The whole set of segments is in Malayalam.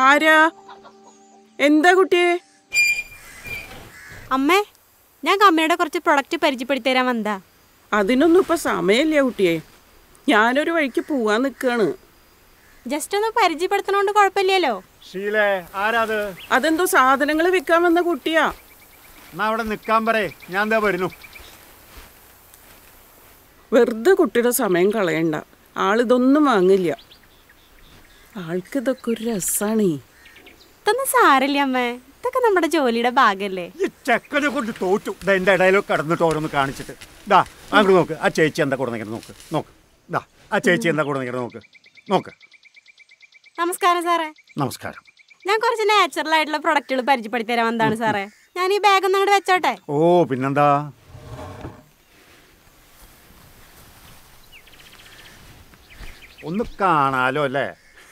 ആരാ എന്താ കുട്ടിയെ അമ്മേ ഞാൻ കമ്പനിയുടെ കുറച്ച് പ്രൊഡക്റ്റ് പരിചയപ്പെടുത്തി തരാൻ വന്നതാ അതിനൊന്നും ഇപ്പൊ സമയമില്ല കുട്ടിയെ ഞാനൊരു വഴിക്ക് പോവാൻ നിൽക്കാണ് ജസ്റ്റ് ഒന്ന് പരിചയപ്പെടുത്തണോണ്ട് കുഴപ്പമില്ലല്ലോ ഷീലേ ആരാത് അതെന്തോ സാധനങ്ങൾ വിൽക്കാൻ വന്ന കുട്ടിയാ എന്നാ അവിടെ നിൽക്കാൻ പറയേ ഞാൻ എന്താ വരുന്നു വെറുതെ കുട്ടിയുടെ സമയം കളയണ്ട ആളിതൊന്നും വാങ്ങില്ല ആൾക്ക് ഇതൊക്കെ ഒരു രസാണേ ഇതൊന്നും സാരല്ല അമ്മേ ഇതൊക്കെ നമ്മുടെ ജോലിയുടെ ഭാഗല്ലേ ഈ ചെക്കനെ കൊണ്ട് തോറ്റു ദാ എൻ്റെ ഇടയിലൊക്കെ കടന്നിട്ട് ഓരോന്ന് കാണിച്ചിട്ട് ദാ അങ്ങോട്ട് നോക്ക് ആ ചേച്ചി എന്താ കൂടെ നിൽക്കണം നോക്ക് നോക്ക് ദാ ആ ചേച്ചി എന്താ കൂടെ നിൽക്കണം നോക്ക് നോക്ക് നമസ്കാരം സാറേ നമസ്കാരം ഞാൻ കുറച്ച് നാച്ചുറൽ ആയിട്ടുള്ള പ്രൊഡക്റ്റുകൾ പരിചയപ്പെടുത്തി തരാൻ വന്നതാണ് സാറേ ഞാൻ ഈ ബാഗ് ഒന്ന് അങ്ങോട്ട് വെച്ചോട്ടെ ഓ പിന്നെന്താ ഒന്ന് കാണാലോ അല്ലേ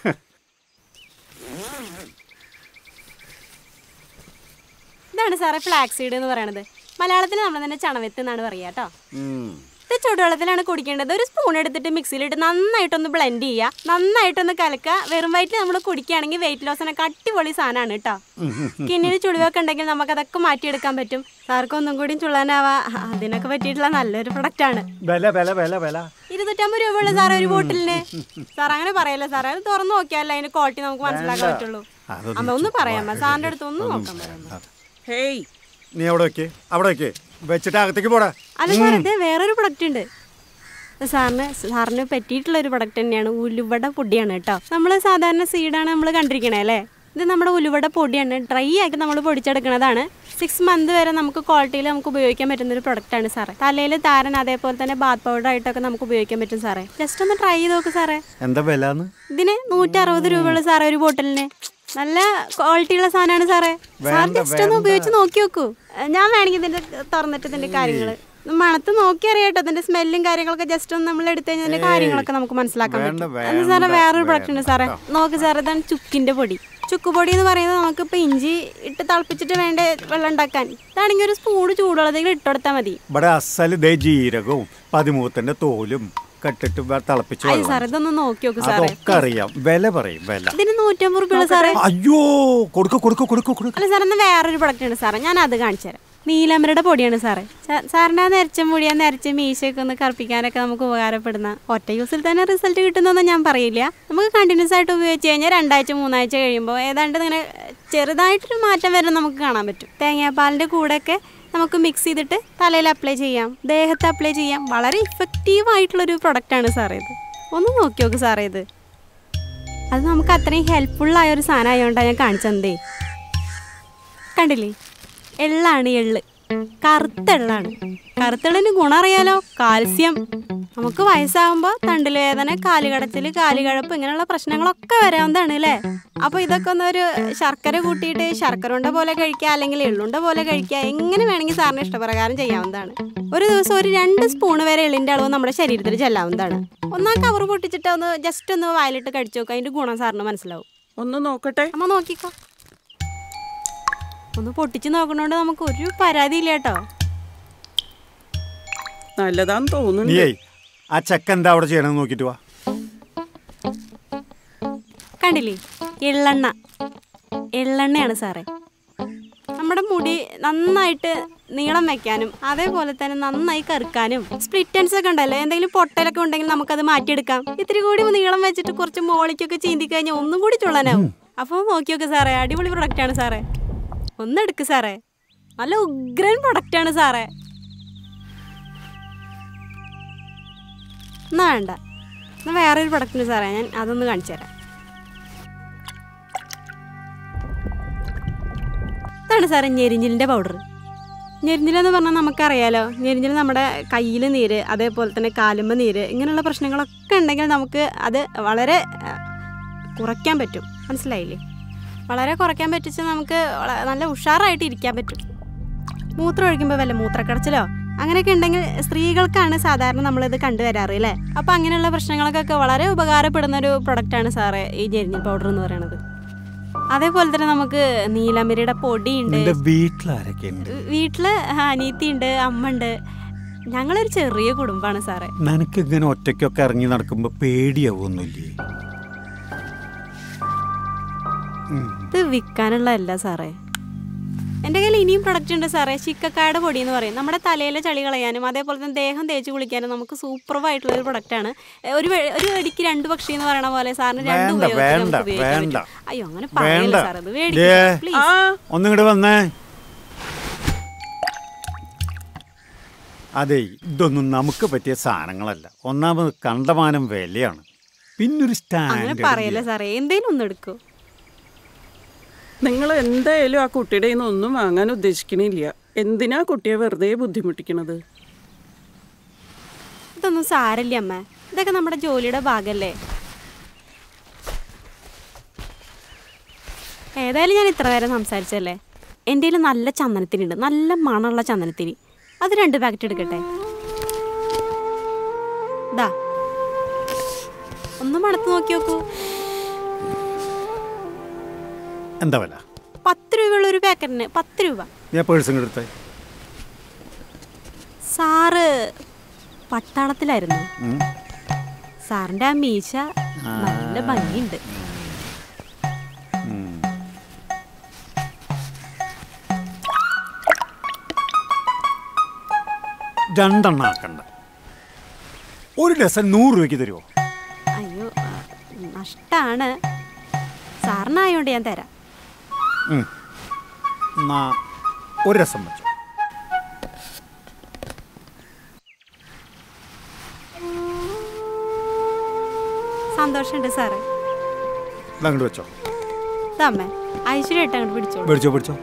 ഇതാണ് സാറേ ഫ്ലാക്സ് സീഡ് എന്ന് പറയണത് മലയാളത്തിൽ നമ്മൾ തന്നെ ചണവെത്ത് എന്നാണ് പറയുക കേട്ടോ ഉം. ഇത് ചൂടുവെള്ളത്തിലാണ് കുടിക്കേണ്ടത് ഒരു സ്പൂൺ എടുത്തിട്ട് മിക്സിയിലിട്ട് നന്നായിട്ടൊന്ന് ബ്ലെൻഡ് ചെയ്യുക നന്നായിട്ടൊന്ന് കലക്കുക വെറും വയറ്റിൽ നമ്മൾ കുടിക്കുകയാണെങ്കിൽ വെയിറ്റ് ലോസിനൊക്കെ അടിപൊളി സാധനമാണ് കേട്ടോ സ്കിന്നിൽ ചുളിവൊക്കെ ഉണ്ടെങ്കിൽ നമുക്ക് അതൊക്കെ മാറ്റിയെടുക്കാൻ പറ്റും സാർക്ക് ഒന്നും കൂടി ചുള്ളനാവാ അതിനൊക്കെ പറ്റിയിട്ടുള്ള നല്ലൊരു പ്രൊഡക്റ്റ് ആണ് വില വില വില വില ഇരുന്നൂറ്റമ്പത് രൂപയുള്ള സാറേ ഒരു ബോട്ടിലിന് സാർ അങ്ങനെ പറയല്ലേ സാറേ അത് തുറന്നു നോക്കിയാലേ അതിന്റെ ക്വാളിറ്റി നമുക്ക് മനസ്സിലാക്കാൻ പറ്റുള്ളൂ അതൊന്നും അമ്മ ഒന്ന് പറയാം സാറിന്റെ അടുത്ത് ഒന്ന് നോക്കാൻ പറയാം ഹേയ് നീ അവിടെ വെക്ക് അവിടെ വെക്ക് വെച്ചിട്ട് അകത്തേക്ക് പോടാ അല്ല സാർ ഇത് വേറൊരു പ്രൊഡക്റ്റ് ഉണ്ട് സാറിന് സാറിന് പറ്റിയിട്ടുള്ള ഒരു പ്രൊഡക്റ്റ് തന്നെയാണ് ഉലുവട പൊടിയാണ് കേട്ടോ നമ്മൾ സാധാരണ സീഡാണ് നമ്മൾ കണ്ടിരിക്കണേ അല്ലേ ഇത് നമ്മുടെ ഉലുവട പൊടിയാണ് ഡ്രൈ ആക്കി നമ്മൾ പൊടിച്ചെടുക്കുന്നതാണ് സിക്സ് മന്ത് വരെ നമുക്ക് ക്വാളിറ്റിയിൽ നമുക്ക് ഉപയോഗിക്കാൻ പറ്റുന്ന ഒരു പ്രൊഡക്റ്റ് ആണ് സാറേ തലയിൽ താരൻ അതേപോലെ തന്നെ ബാത്ത് പൗഡർ ആയിട്ടൊക്കെ നമുക്ക് ഉപയോഗിക്കാൻ പറ്റും സാറേ ജസ്റ്റ് ഒന്ന് ട്രൈ ചെയ്ത് നോക്ക് സാറേ എന്താ വില എന്ന് ഇതിന് നൂറ്റി അറുപത് രൂപയുള്ളൂ സാറേ ഒരു ബോട്ടിലിന് നല്ല ക്വാളിറ്റിയുള്ള സാധനമാണ് സാറേ സാർ ജസ്റ്റ് ഒന്ന് ഉപയോഗിച്ച് നോക്കി നോക്കൂ ഏ, ഞാൻ വേണമെങ്കിൽ ഇതിന്റെ തുറന്നിട്ട് ഇതിന്റെ കാര്യങ്ങള് മണത്ത് നോക്കി അറിയാട്ടോ ഇതിന്റെ സ്മെല്ലും കാര്യങ്ങളൊക്കെ ജസ്റ്റ് ഒന്ന് നമ്മൾ എടുത്തു കഴിഞ്ഞാൽ ഇതിന്റെ കാര്യങ്ങളൊക്കെ നമുക്ക് മനസ്സിലാക്കാൻ വേണ്ട, പറ്റും അത് സാറേ വേണ്ട, വേറൊരു പ്രൊഡക്റ്റ് ഉണ്ട് സാറേ നോക്ക് സാറേ ഇതാണ് ചുക്കിന്റെ പൊടി ചുക്കുപൊടി എന്ന് പറയുന്നത് നമുക്കിപ്പോൾ ഇഞ്ചി ഇട്ട് തിളപ്പിച്ചിട്ട് വേണ്ട വെള്ളം ഉണ്ടാക്കാൻ ഇതാണെങ്കിൽ ഒരു സ്പൂണ് ചൂടുവെള്ളത്തിൽ ഇട്ടുകൊടുത്താൽ മതി ഇവിടെ അസല് ദേ ജീരകവും പതിമൂത്തിന്റെ തോലും കെട്ടിട്ട് വെ- തിളപ്പിച്ച് അയ്യോ വെള്ളം. സാറേ ഇതൊന്ന് നോക്കി നോക്ക് സാറേ അതൊക്കെ അറിയാം വില പറയും വില ഇതിന് നൂറ്റമ്പത് രൂപയുള്ള സാറേ അയ്യോ കൊടുക്ക കൊടുക്ക കൊടുക്ക കൊടുക്ക അല്ല സാർ എന്നാൽ വേറൊരു പ്രൊഡക്റ്റ് ഉണ്ട് സാറേ ഞാൻ അത് കാണിച്ചു തരാം നീലമരയുടെ പൊടിയാണ് സാറേ സാ- സാറിൻ്റെ ആ നരച്ച മുടി ആ നരച്ച മീശയൊക്കെ ഒന്ന് കറുപ്പിക്കാനൊക്കെ നമുക്ക് ഉപകാരപ്പെടുന്ന ഒറ്റ യൂസിൽ തന്നെ റിസൾട്ട് കിട്ടുന്നൊന്നും ഞാൻ പറയില്ല നമുക്ക് കണ്ടിന്യൂസ് ആയിട്ട് ഉപയോഗിച്ച് കഴിഞ്ഞാൽ രണ്ടാഴ്ച മൂന്നാഴ്ച കഴിയുമ്പോൾ ഏതാണ്ട് ഇങ്ങനെ ചെറുതായിട്ടൊരു മാറ്റം വരെ നമുക്ക് കാണാൻ പറ്റും തേങ്ങാപ്പാലിൻ്റെ കൂടെയൊക്കെ നമുക്ക് മിക്സ് ചെയ്തിട്ട് തലയിൽ അപ്ലൈ ചെയ്യാം ദേഹത്ത് അപ്ലൈ ചെയ്യാം വളരെ ഇഫക്റ്റീവ് ആയിട്ടുള്ളൊരു പ്രൊഡക്റ്റാണ് സാറേ ഇത് ഒന്ന് നോക്കി നോക്ക് സാറേ ഇത് അത് നമുക്ക് അത്രയും ഹെൽപ്ഫുള്ളായ ഒരു സാധനം ആയതുകൊണ്ടാണ് ഞാൻ കാണിച്ചതേ കണ്ടില്ലേ എള്ളാണ് എള്ള് കറുത്ത എള്ളാണ് കറുത്ത എള്ളിന് ഗുണം അറിയാലോ കാൽസ്യം നമുക്ക് വയസ്സാകുമ്പോൾ തണ്ടിൽ വേദന കാലുകടച്ചിൽ കാലുകഴപ്പ് ഇങ്ങനെയുള്ള പ്രശ്നങ്ങളൊക്കെ വരാവുന്നതാണ് അല്ലേ അപ്പോൾ ഇതൊക്കെ ഒന്ന് ഒരു ശർക്കര കൂട്ടിയിട്ട് ശർക്കര ഉണ്ട പോലെ കഴിക്കുക അല്ലെങ്കിൽ എള്ളുണ്ട പോലെ കഴിക്കുക എങ്ങനെ വേണമെങ്കിൽ സാറിന് ഇഷ്ടപ്രകാരം ചെയ്യാവുന്നതാണ് ഒരു ദിവസം ഒരു രണ്ട് സ്പൂണ് വരെ എള്ളിൻ്റെ അളവ് നമ്മുടെ ശരീരത്തിൽ ചെല്ലാവുന്നതാണ് ഒന്നാ കവർ പൊട്ടിച്ചിട്ട് ഒന്ന് ജസ്റ്റ് ഒന്ന് വായിലിട്ട് കഴിച്ചു നോക്കുക അതിൻ്റെ ഗുണം സാറിന് മനസ്സിലാവും ഒന്ന് നോക്കട്ടെ അമ്മ നോക്കിക്കോ ഒന്ന് പൊട്ടിച്ച് നോക്കണോണ്ട് നമുക്ക് ഒരു പരാതി ഇല്ല കേട്ടോ നല്ലതാന്ന് തോന്നുന്നുണ്ട് നീയേ ആ ചെക്ക എന്താ അവിടെ ചെയ്യണമെന്ന് നോക്കിട്ട് വാ കണ്ടില്ലേ എള്ളെണ്ണ എള്ളെണ്ണയാണ് സാറേ നമ്മുടെ മുടി നന്നായിട്ട് നീളം വെക്കാനും അതേപോലെ തന്നെ നന്നായി കറുക്കാനും സ്പ്ലിറ്റൻസ് ഒക്കെ ഉണ്ടല്ലോ എന്തെങ്കിലും പൊട്ടലൊക്കെ ഉണ്ടെങ്കിൽ നമുക്കത് മാറ്റിയെടുക്കാം ഇത്തിരി കൂടി നീളം വെച്ചിട്ട് കുറച്ച് മോളിക്കൊക്കെ ചീന്തി കഴിഞ്ഞാൽ ഒന്നും കൂടി ചുള്ളനാവും അപ്പോൾ നോക്കി നോക്ക് സാറേ അടിപൊളി പ്രൊഡക്റ്റാണ് സാറേ ഒന്ന് എടുക്ക് സാറേ നല്ല ഉഗ്രൻ പ്രൊഡക്റ്റാണ് സാറേ എന്നാ വേണ്ട എന്നാ വേറൊരു പ്രൊഡക്റ്റിന് സാറേ ഞാൻ അതൊന്ന് കാണിച്ചു തരാം ഇതാണ് സാറേ ഞെരിഞ്ഞിലിൻ്റെ പൗഡർ ഞെരിഞ്ഞിലെന്ന് പറഞ്ഞാൽ നമുക്കറിയാലോ ഞെരിഞ്ഞിൽ നമ്മുടെ കയ്യിൽ നീര് അതേപോലെ തന്നെ കാലുമ്പ നീര് ഇങ്ങനെയുള്ള പ്രശ്നങ്ങളൊക്കെ ഉണ്ടെങ്കിൽ നമുക്ക് അത് വളരെ ആ, കുറയ്ക്കാൻ പറ്റും മനസ്സിലായില്ലേ വളരെ കുറയ്ക്കാൻ പറ്റിച്ച് നമുക്ക് വള- നല്ല ഉഷാറായിട്ട് ഇരിക്കാൻ പറ്റും മൂത്രം ഒഴിക്കുമ്പോൾ വല്ല മൂത്രക്കടച്ചിലോ അങ്ങനെയൊക്കെ ഉണ്ടെങ്കിൽ സ്ത്രീകൾക്കാണ് സാധാരണ നമ്മളിത് കണ്ടുവരാറ് അല്ലേ അപ്പോൾ അങ്ങനെയുള്ള പ്രശ്നങ്ങൾക്കൊക്കെ വളരെ ഉപകാരപ്പെടുന്ന ഒരു പ്രൊഡക്റ്റാണ് സാറേ ഈ ജെരിഞ്ഞിൽ പൗഡർ എന്ന് പറയുന്നത് അതേപോലെ തന്നെ നമുക്ക് നീലമിരിയുടെ പൊടിയുണ്ട് നിന്റെ വീട്ടിലാരൊക്കെ ഉണ്ട് വീട്ടില് അനീത്തി ഉണ്ട് അമ്മ ഉണ്ട് ഞങ്ങളൊരു ചെറിയ കുടുംബമാണ് സാറേ നിനക്ക് ഇങ്ങനെ ഒറ്റയ്ക്കൊക്കെ ഇറങ്ങി നടക്കുമ്പോ പേടിയാവൊന്നുമില്ലേ ഇത് വിൽക്കാനുള്ളതല്ല സാറേ എൻ്റെ കയ്യിൽ ഇനിയും പ്രൊഡക്റ്റ് ഉണ്ട് സാറേ ചിക്കക്കായുടെ പൊടി എന്ന് പറയും നമ്മുടെ തലയിലെ ചളി കളയാനും അതേപോലെ തന്നെ ദേഹം തേച്ച് കുളിക്കാനും നമുക്ക് സൂപ്പർവായിട്ടുള്ള ഒരു പ്രൊഡക്റ്റാണ് ഒരു വെ- ഒരു വെടിക്ക് രണ്ട് പക്ഷി എന്ന് പറയണ പോലെ സാറിന് രണ്ട് വേണ്ട, ഉപയോഗത്തിൽ വേണ്ട, നമുക്ക് ഉപയോഗിക്കാൻ വേണ്ട. പറ്റും. അയ്യോ അങ്ങനെ വേണ്ട. പറയല്ല സാർ അത് ദേ. മേടിക്കും പ്ലീസ് ആ ഒന്നിങ്ങോട്ട് വന്നേ അതെ ഇതൊന്നും നമുക്ക് പറ്റിയ സാധനങ്ങളല്ല ഒന്നാമത് കണ്ടമാനം വിലയാണ് പിന്നൊരു അങ്ങനെ സ്റ്റാൻഡ് പറയല്ലേ സാറേ എന്തേലും ഒന്ന് എടുക്കൂ നിങ്ങൾ എന്തായാലും ആ കുട്ടിയുടെ കയ്യിൽ നിന്ന് ഒന്നും വാങ്ങാൻ ഉദ്ദേശിക്കണില്ല എന്തിനാ കുട്ടിയെ വെറുതെ ബുദ്ധിമുട്ടിക്കണത് ഇതൊന്നും സാരല്ലേ അമ്മ ഇതൊക്കെ നമ്മുടെ ജോലിയുടെ ഭാഗമല്ലേ ഏതായാലും ഞാൻ ഇത്ര നേരം സംസാരിച്ചല്ലേ എൻ്റെ കയ്യിൽ നല്ല ചന്ദനത്തിരി ഉണ്ട് നല്ല മണമുള്ള ചന്ദനത്തിരി അത് രണ്ട് പാക്കറ്റ് എടുക്കട്ടെ ദാ ഒന്ന് മണത്ത് നോക്കി നോക്കൂ എന്താ വില പത്ത് രൂപയുള്ള ഒരു പാക്കറ്റിന് പത്ത് രൂപ ഞാൻ പേഴ്സും എടുത്തേ സാറ് പട്ടാളത്തിലായിരുന്നു ഉം. സാറിൻ്റെ ആ മീശ നല്ല ഭംഗിയുണ്ട് ഉം. രണ്ടെണ്ണം ആക്കണ്ട ഒരു ഡസൻ നൂറ് രൂപയ്ക്ക് തരുമോ അയ്യോ ആ, നഷ്ടാണ് സാറിനായോണ്ട് ഞാൻ തരാം എന്നാ ഒരു രസം വെച്ചു സന്തോഷമുണ്ട് സാറേ അങ്ങോട്ട് വെച്ചോ ഇതമ്മേ ഐശ്വര്യമായിട്ട് അങ്ങോട്ട് പിടിച്ചോളൂ പിടിച്ചോ പിടിച്ചോ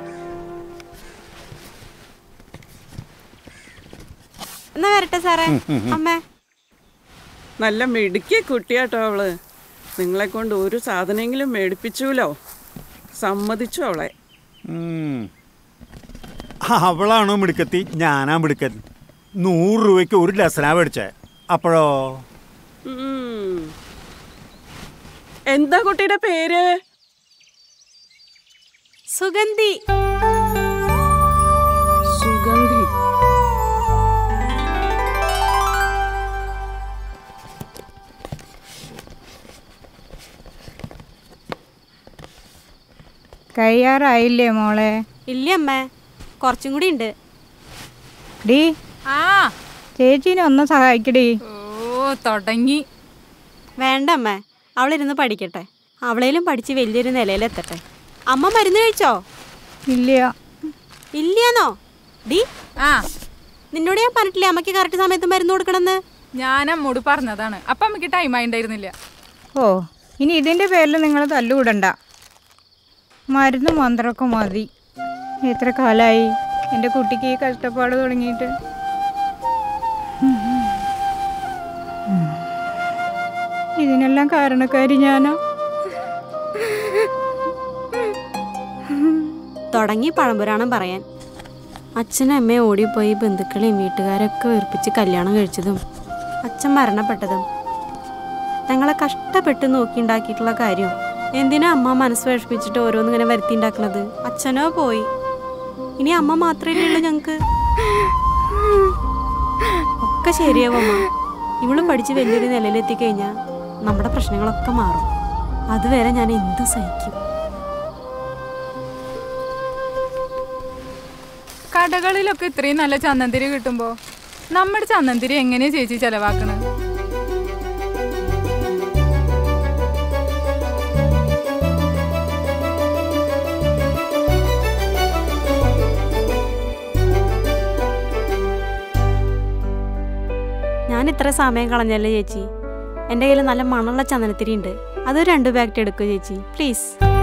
എന്നാ വരട്ടെ സാറേ അമ്മേ നല്ല മിടുക്കിയ കുട്ടിയാട്ടോ അവള് നിങ്ങളെ കൊണ്ട് ഒരു സാധനമെങ്കിലും മേടിപ്പിച്ചൂലോ സമ്മതിച്ചു അവളെ ഉം. അവളാണോ മിടുക്കത്തി ഞാനാ മിടുക്കൻ നൂറ് രൂപയ്ക്ക് ഒരു ഡസനാ മേടിച്ചേ അപ്പോഴോ ഉം. എന്താ കുട്ടിയുടെ പേര് സുഗന്ധി സുഗന്ധി കഴിയാറായില്ലേ മോളെ ഇല്ല അമ്മേ കുറച്ചും കൂടി ഉണ്ട് ഡീ ആ ചേച്ചീനെ ഒന്ന് സഹായിക്കടി ഓ തുടങ്ങി വേണ്ട അമ്മേ അവളിരുന്ന് പഠിക്കട്ടെ അവളേലും പഠിച്ച് വലിയൊരു നിലയിലെത്തട്ടെ അമ്മ മരുന്ന് കഴിച്ചോ ഇല്ല ഇല്ലയാന്നോ ഡി ആ നിന്നോട് ഞാൻ പറഞ്ഞിട്ടില്ലേ അമ്മയ്ക്ക് കറക്റ്റ് സമയത്ത് മരുന്ന് കൊടുക്കണമെന്ന് ഞാൻ അമ്മോട് പറഞ്ഞതാണ് അപ്പൊ അമ്മക്ക് ടൈം ആയിണ്ടായിരുന്നില്ല ഓ ഇനി ഇതിൻ്റെ പേരിൽ നിങ്ങൾ തല്ലുകൂടണ്ട മരുന്ന് മന്ത്രമൊക്കെ മതി എത്ര കാലമായി എൻ്റെ കുട്ടിക്ക് ഈ കഷ്ടപ്പാട് തുടങ്ങിയിട്ട് ഇതിനെല്ലാം കാരണക്കാരി ഞാനോ തുടങ്ങി പഴംപുരാണം പറയാൻ അച്ഛനും അമ്മയും ഓടിപ്പോയി ബന്ധുക്കളെയും വീട്ടുകാരൊക്കെ വെറുപ്പിച്ച് കല്യാണം കഴിച്ചതും അച്ഛൻ മരണപ്പെട്ടതും ഞങ്ങളെ കഷ്ടപ്പെട്ട് നോക്കിണ്ടാക്കിയിട്ടുള്ള കാര്യം എന്തിനാ അമ്മ മനസ്സ് വിഷമിച്ചിട്ട് ഓരോന്ന് ഇങ്ങനെ വരുത്തി ഉണ്ടാക്കണത് അച്ഛനോ പോയി ഇനി അമ്മ മാത്രമേ ഉള്ളൂ ഞങ്ങൾക്ക് ഒക്കെ ശരിയാവും അമ്മ ഇവള് പഠിച്ച് വലിയൊരു നിലയിലെത്തിക്കഴിഞ്ഞാൽ നമ്മുടെ പ്രശ്നങ്ങളൊക്കെ മാറും അതുവരെ ഞാൻ എന്ത് സഹിക്കും കടകളിലൊക്കെ ഇത്രയും നല്ല ചന്ദനത്തിരി കിട്ടുമ്പോ നമ്മുടെ ചന്ദനത്തിരി എങ്ങനെയാ ചേച്ചി ചെലവാക്കണത് ഞാൻ ഇത്ര സമയം കളഞ്ഞല്ലേ ചേച്ചി എൻ്റെ കയ്യിൽ നല്ല മണമുള്ള ചന്ദനത്തിരി ഉണ്ട് അത് രണ്ട് പാക്കറ്റ് എടുക്കൂ ചേച്ചി പ്ലീസ്